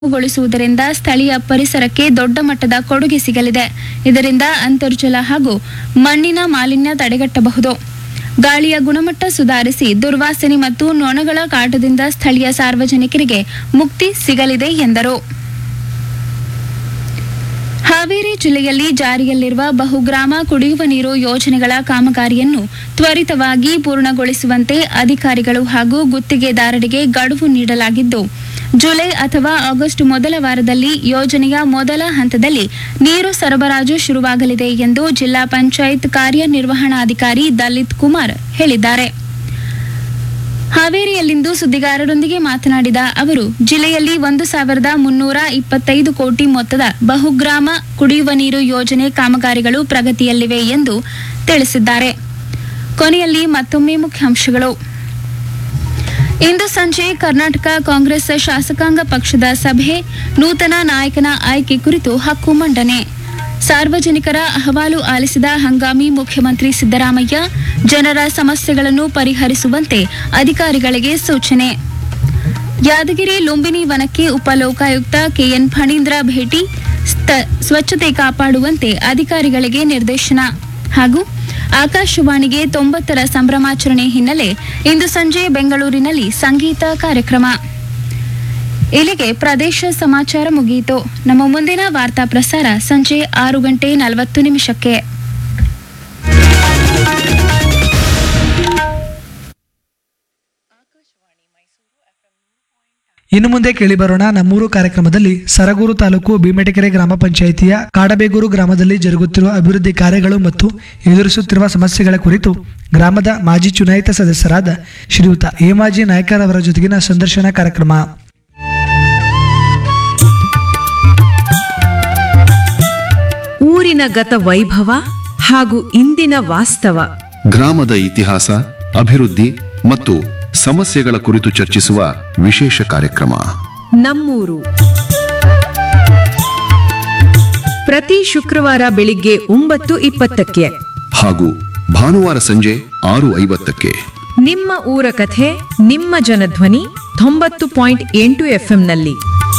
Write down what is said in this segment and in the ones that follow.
ಗೊಳಿಸುವುದರಿಂದ ಸ್ಥಳೀಯ ಪರಿಸರಕ್ಕೆ ದೊಡ್ಡ ಮಟ್ಟದ ಕೊಡುಗೆ ಸಿಗಲಿದೆ ಇದರಿಂದ ಅಂತರ್ಜಲ ಹಾಗೂ ಮಣ್ಣಿನ ಮಾಲಿನ್ಯ ತಡೆಗಟ್ಟಬಹುದು ಗಾಳಿಯ ಗುಣಮಟ್ಟ ಸುಧಾರಿಸಿ ದುರ್ವಾಸನೆ ಮತ್ತು ನೊಣಗಳ ಕಾಟದಿಂದ ಸ್ಥಳೀಯ ಸಾರ್ವಜನಿಕರಿಗೆ ಮುಕ್ತಿ ಸಿಗಲಿದೆ ಎಂದರು ಹಾವೇರಿ ಜಿಲ್ಲೆಯಲ್ಲಿ ಜಾರಿಯಲ್ಲಿರುವ ಬಹುಗ್ರಾಮ ಕುಡಿಯುವ ನೀರು ಯೋಜನೆಗಳ ಕಾಮಗಾರಿಯನ್ನು ತ್ವರಿತವಾಗಿ ಪೂರ್ಣಗೊಳಿಸುವಂತೆ ಅಧಿಕಾರಿಗಳು ಹಾಗೂ ಗುತ್ತಿಗೆದಾರರಿಗೆ ಗಡುವು ನೀಡಲಾಗಿದ್ದು ಜುಲೈ ಅಥವಾ ಆಗಸ್ಟ್ ಮೊದಲ ವಾರದಲ್ಲಿ ಯೋಜನೆಯ ಮೊದಲ ಹಂತದಲ್ಲಿ ನೀರು ಸರಬರಾಜು ಶುರುವಾಗಲಿದೆ ಎಂದು ಜಿಲ್ಲಾ ಪಂಚಾಯತ್ ಕಾರ್ಯನಿರ್ವಹಣಾಧಿಕಾರಿ ದಲಿತ್ ಕುಮಾರ್ ಹೇಳಿದ್ದಾರೆ ಹಾವೇರಿಯಲ್ಲಿಂದು ಸುದ್ದಿಗಾರರೊಂದಿಗೆ ಮಾತನಾಡಿದ ಅವರು ಜಿಲ್ಲೆಯಲ್ಲಿ ಒಂದು ಸಾವಿರದ ಮುನ್ನೂರ ಇಪ್ಪತ್ತೈದು ಕೋಟಿ ಮೊತ್ತದ ಬಹುಗ್ರಾಮ ಕುಡಿಯುವ ನೀರು ಯೋಜನೆ ಕಾಮಗಾರಿಗಳು ಪ್ರಗತಿಯಲ್ಲಿವೆ ಎಂದು ತಿಳಿಸಿದ್ದಾರೆ ಕೊನೆಯಲ್ಲಿ ಮತ್ತೊಮ್ಮೆ ಮುಖ್ಯಾಂಶಗಳು ಇಂದು ಸಂಜೆ ಕರ್ನಾಟಕ ಕಾಂಗ್ರೆಸ್ ಶಾಸಕಾಂಗ ಪಕ್ಷದ ಸಭೆ ನೂತನ ನಾಯಕನ ಆಯ್ಕೆ ಕುರಿತು ಹಕ್ಕು ಮಂಡನೆ ಸಾರ್ವಜನಿಕರ ಅಹವಾಲು ಆಲಿಸಿದ ಹಂಗಾಮಿ ಮುಖ್ಯಮಂತ್ರಿ ಸಿದ್ದರಾಮಯ್ಯ ಜನರ ಸಮಸ್ಯೆಗಳನ್ನು ಪರಿಹರಿಸುವಂತೆ ಅಧಿಕಾರಿಗಳಿಗೆ ಸೂಚನೆ ಯಾದಗಿರಿ ಲುಂಬಿನಿ ವನಕ್ಕೆ ಉಪಲೋಕಾಯುಕ್ತ ಕೆಎನ್ ಫಣೀಂದ್ರ ಭೇಟಿ ಸ್ಥ- ಸ್ವಚ್ಛತೆ ಕಾಪಾಡುವಂತೆ ಅಧಿಕಾರಿಗಳಿಗೆ ನಿರ್ದೇಶನ ಹಾಗೂ ಆಕಾಶವಾಣಿಗೆ ತೊಂಬತ್ತರ ಸಂಭ್ರಮಾಚರಣೆ ಹಿನ್ನೆಲೆ ಇಂದು ಸಂಜೆ ಬೆಂಗಳೂರಿನಲ್ಲಿ ಸಂಗೀತ ಕಾರ್ಯಕ್ರಮ ಇಲ್ಲಿಗೆ ಪ್ರದೇಶ ಸಮಾಚಾರ ಮುಗಿಯಿತು ನಮ್ಮ ಮುಂದಿನ ವಾರ್ತಾ ಪ್ರಸಾರ ಸಂಜೆ ಆರು ಗಂಟೆ ನಲವತ್ತು ನಿಮಿಷಕ್ಕೆ ಇನ್ನು ಮುಂದೆ ಕೇಳಿಬರೋಣ ನಮ್ಮೂರು ಕಾರ್ಯಕ್ರಮದಲ್ಲಿ ಸರಗೂರು ತಾಲೂಕು ಭೀಮೆಟಕೆರೆ ಗ್ರಾಮ ಪಂಚಾಯಿತಿಯ ಕಾಡಬೇಗೂರು ಗ್ರಾಮದಲ್ಲಿ ಜರುಗುತ್ತಿರುವ ಅಭಿವೃದ್ಧಿ ಕಾರ್ಯಗಳು ಮತ್ತು ಎದುರಿಸುತ್ತಿರುವ ಸಮಸ್ಯೆಗಳ ಕುರಿತು ಗ್ರಾಮದ ಮಾಜಿ ಚುನಾಯಿತ ಸದಸ್ಯರಾದ ಶ್ರೀಯುತ ಹೇಮಾಜಿ ನಾಯ್ಕರ್ ಅವರ ಜೊತೆಗಿನ ಸಂದರ್ಶನ ಕಾರ್ಯಕ್ರಮ ಊರಿನ ಗತ ವೈಭವ ಹಾಗೂ ಇಂದಿನ ವಾಸ್ತವ ಗ್ರಾಮದ ಇತಿಹಾಸ ಅಭಿವೃದ್ಧಿ ಮತ್ತು ಸಮಸ್ಯೆಗಳ ಕುರಿತು ಚರ್ಚಿಸುವ ವಿಶೇಷ ಕಾರ್ಯಕ್ರಮ ನಮ್ಮೂರು ಪ್ರತಿ ಶುಕ್ರವಾರ ಬೆಳಿಗ್ಗೆ ಒಂಬತ್ತು ಇಪ್ಪತ್ತಕ್ಕೆ ಹಾಗೂ ಭಾನುವಾರ ಸಂಜೆ ಆರು ಐವತ್ತಕ್ಕೆ ನಿಮ್ಮ ಊರ ಕಥೆ ನಿಮ್ಮ ಜನಧ್ವನಿ ತೊಂಬತ್ತು ಪಾಯಿಂಟ್ ಎಂಟು ಎಫ್ಎಂನಲ್ಲಿ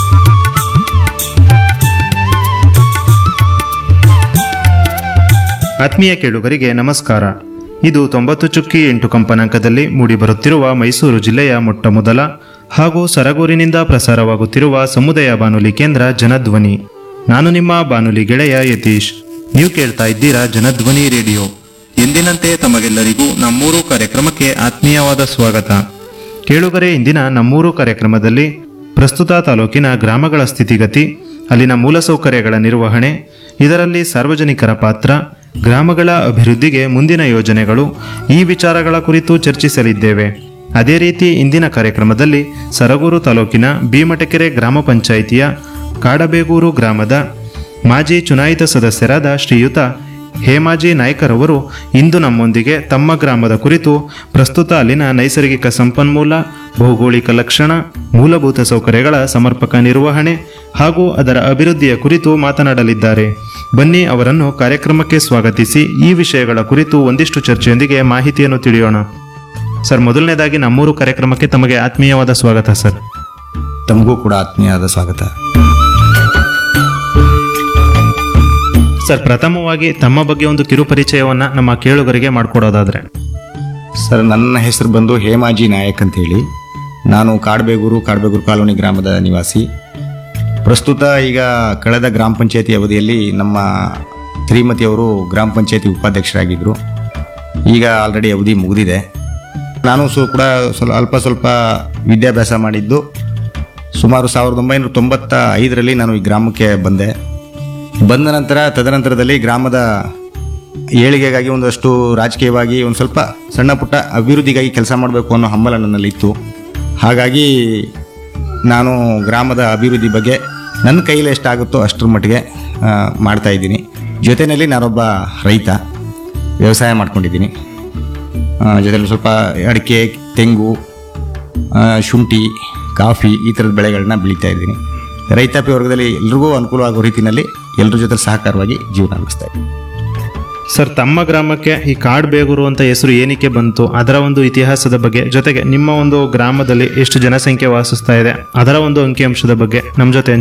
ಆತ್ಮೀಯ ಕೇಳುಗರಿಗೆ ನಮಸ್ಕಾರ ಇದು ತೊಂಬತ್ತು ಚುಕ್ಕಿ ಎಂಟು ಕಂಪನಾಂಕದಲ್ಲಿ ಮೂಡಿಬರುತ್ತಿರುವ ಮೈಸೂರು ಜಿಲ್ಲೆಯ ಮೊಟ್ಟಮೊದಲ ಹಾಗೂ ಸರಗೂರಿನಿಂದ ಪ್ರಸಾರವಾಗುತ್ತಿರುವ ಸಮುದಾಯ ಬಾನುಲಿ ಕೇಂದ್ರ ಜನಧ್ವನಿ ನಾನು ನಿಮ್ಮ ಬಾನುಲಿ ಗೆಳೆಯ ಯತೀಶ್ ನೀವು ಕೇಳ್ತಾ ಇದ್ದೀರಾ ಜನಧ್ವನಿ ರೇಡಿಯೋ ಎಂದಿನಂತೆ ತಮಗೆಲ್ಲರಿಗೂ ನಮ್ಮೂರು ಕಾರ್ಯಕ್ರಮಕ್ಕೆ ಆತ್ಮೀಯವಾದ ಸ್ವಾಗತ ಕೇಳುಗರೆ ಇಂದಿನ ನಮ್ಮೂರು ಕಾರ್ಯಕ್ರಮದಲ್ಲಿ ಪ್ರಸ್ತುತ ತಾಲೂಕಿನ ಗ್ರಾಮಗಳ ಸ್ಥಿತಿಗತಿ ಅಲ್ಲಿನ ಮೂಲಸೌಕರ್ಯಗಳ ನಿರ್ವಹಣೆ ಇದರಲ್ಲಿ ಸಾರ್ವಜನಿಕರ ಪಾತ್ರ ಗ್ರಾಮಗಳ ಅಭಿವೃದ್ಧಿಗೆ ಮುಂದಿನ ಯೋಜನೆಗಳು ಈ ವಿಚಾರಗಳ ಕುರಿತು ಚರ್ಚಿಸಲಿದ್ದೇವೆ ಅದೇ ರೀತಿ ಇಂದಿನ ಕಾರ್ಯಕ್ರಮದಲ್ಲಿ ಸರಗೂರು ತಾಲೂಕಿನ ಭೀಮಟಕೆರೆ ಗ್ರಾಮ ಪಂಚಾಯಿತಿಯ ಕಾಡಬೇಗೂರು ಗ್ರಾಮದ ಮಾಜಿ ಚುನಾಯಿತ ಸದಸ್ಯರಾದ ಶ್ರೀಯುತ ಹೇಮಾಜಿ ನಾಯ್ಕರ್ ಅವರು ಇಂದು ನಮ್ಮೊಂದಿಗೆ ತಮ್ಮ ಗ್ರಾಮದ ಕುರಿತು ಪ್ರಸ್ತುತ ಅಲ್ಲಿನ ನೈಸರ್ಗಿಕ ಸಂಪನ್ಮೂಲ ಭೌಗೋಳಿಕ ಲಕ್ಷಣ ಮೂಲಭೂತ ಸೌಕರ್ಯಗಳ ಸಮರ್ಪಕ ನಿರ್ವಹಣೆ ಹಾಗೂ ಅದರ ಅಭಿವೃದ್ಧಿಯ ಕುರಿತು ಮಾತನಾಡಲಿದ್ದಾರೆ ಬನ್ನಿ ಅವರನ್ನು ಕಾರ್ಯಕ್ರಮಕ್ಕೆ ಸ್ವಾಗತಿಸಿ ಈ ವಿಷಯಗಳ ಕುರಿತು ಒಂದಿಷ್ಟು ಚರ್ಚೆಯೊಂದಿಗೆ ಮಾಹಿತಿಯನ್ನು ತಿಳಿಯೋಣ ಸರ್ ಮೊದಲನೇದಾಗಿ ನಮ್ಮೂರು ಕಾರ್ಯಕ್ರಮಕ್ಕೆ ತಮಗೆ ಆತ್ಮೀಯವಾದ ಸ್ವಾಗತ ಸರ್ ತಮಗೂ ಕೂಡ ಆತ್ಮೀಯವಾದ ಸ್ವಾಗತ ಸರ್ ಪ್ರಥಮವಾಗಿ ತಮ್ಮ ಬಗ್ಗೆ ಒಂದು ಕಿರು ಪರಿಚಯವನ್ನ ನಮ್ಮ ಕೇಳುಗರಿಗೆ ಮಾಡಿಕೊಡೋದಾದ್ರೆ ಸರ್ ನನ್ನ ಹೆಸರು ಬಂದು ಹೇಮಾಜಿ ನಾಯಕ್ ಅಂತೇಳಿ ನಾನು ಕಾಡಬೇಗೂರು ಕಾಡಬೇಗೂರು ಕಾಲೋನಿ ಗ್ರಾಮದ ನಿವಾಸಿ ಪ್ರಸ್ತುತ ಈಗ ಕಳೆದ ಗ್ರಾಮ ಪಂಚಾಯತಿ ಅವಧಿಯಲ್ಲಿ ನಮ್ಮ ಶ್ರೀಮತಿಯವರು ಗ್ರಾಮ ಪಂಚಾಯತಿ ಉಪಾಧ್ಯಕ್ಷರಾಗಿದ್ದರು ಈಗ ಆಲ್ರೆಡಿ ಅವಧಿ ಮುಗಿದಿದೆ ನಾನು ಸು ಕೂಡ ಸ್ವಲ್ಪ ಅಲ್ಪ ಸ್ವಲ್ಪ ವಿದ್ಯಾಭ್ಯಾಸ ಮಾಡಿದ್ದು ಸುಮಾರು ಸಾವಿರದ ಒಂಬೈನೂರ ತೊಂಬತ್ತ ಐದರಲ್ಲಿ ನಾನು ಈ ಗ್ರಾಮಕ್ಕೆ ಬಂದೆ ಬಂದ ನಂತರ ತದನಂತರದಲ್ಲಿ ಗ್ರಾಮದ ಏಳಿಗೆಗಾಗಿ ಒಂದಷ್ಟು ರಾಜಕೀಯವಾಗಿ ಒಂದು ಸ್ವಲ್ಪ ಸಣ್ಣ ಪುಟ್ಟ ಅಭಿವೃದ್ಧಿಗಾಗಿ ಕೆಲಸ ಮಾಡಬೇಕು ಅನ್ನೋ ಹಂಬಲ ನನ್ನಲ್ಲಿ ಇತ್ತು ಹಾಗಾಗಿ ನಾನು ಗ್ರಾಮದ ಅಭಿವೃದ್ಧಿ ಬಗ್ಗೆ ನನ್ನ ಕೈಲಿ ಎಷ್ಟಾಗುತ್ತೋ ಅಷ್ಟರ ಮಟ್ಟಿಗೆ ಆ, ಮಾಡ್ತಾ ಇದ್ದೀನಿ ಜೊತೆಯಲ್ಲಿ ನಾನೊಬ್ಬ ರೈತ ವ್ಯವಸಾಯ ಮಾಡ್ಕೊಂಡಿದ್ದೀನಿ ಜೊತೆಲಿ ಸ್ವಲ್ಪ ಅಡಿಕೆ ತೆಂಗು ಆ, ಶುಂಠಿ ಕಾಫಿ ಈ ಥರದ ಬೆಳೆಗಳನ್ನ ಬೆಳೀತಾ ಇದ್ದೀನಿ ರೈತಾಪಿ ವರ್ಗದಲ್ಲಿ ಎಲ್ರಿಗೂ ಅನುಕೂಲವಾಗೋ ರೀತಿಯಲ್ಲಿ ಎಲ್ಲರ ಜೊತೆ ಸಹಕಾರವಾಗಿ ಜೀವನ ನಡೆಸ್ತಾ ಇದ್ದೀನಿ ಸರ್ ತಮ್ಮ ಗ್ರಾಮಕ್ಕೆ ಈ ಕಾಡ್ಬೇಗೂರು ಅಂತ ಹೆಸರು ಏನಕ್ಕೆ ಬಂತು ಅದರ ಒಂದು ಇತಿಹಾಸದ ಬಗ್ಗೆ ಜೊತೆಗೆ ನಿಮ್ಮ ಒಂದು ಗ್ರಾಮದಲ್ಲಿ ಎಷ್ಟು ಜನಸಂಖ್ಯೆ ವಾಸಿಸ್ತಾ ಇದೆ ಅದರ ಒಂದು ಅಂಕಿಅಂಶದ ಬಗ್ಗೆ ನಮ್ಮ ಜೊತೆ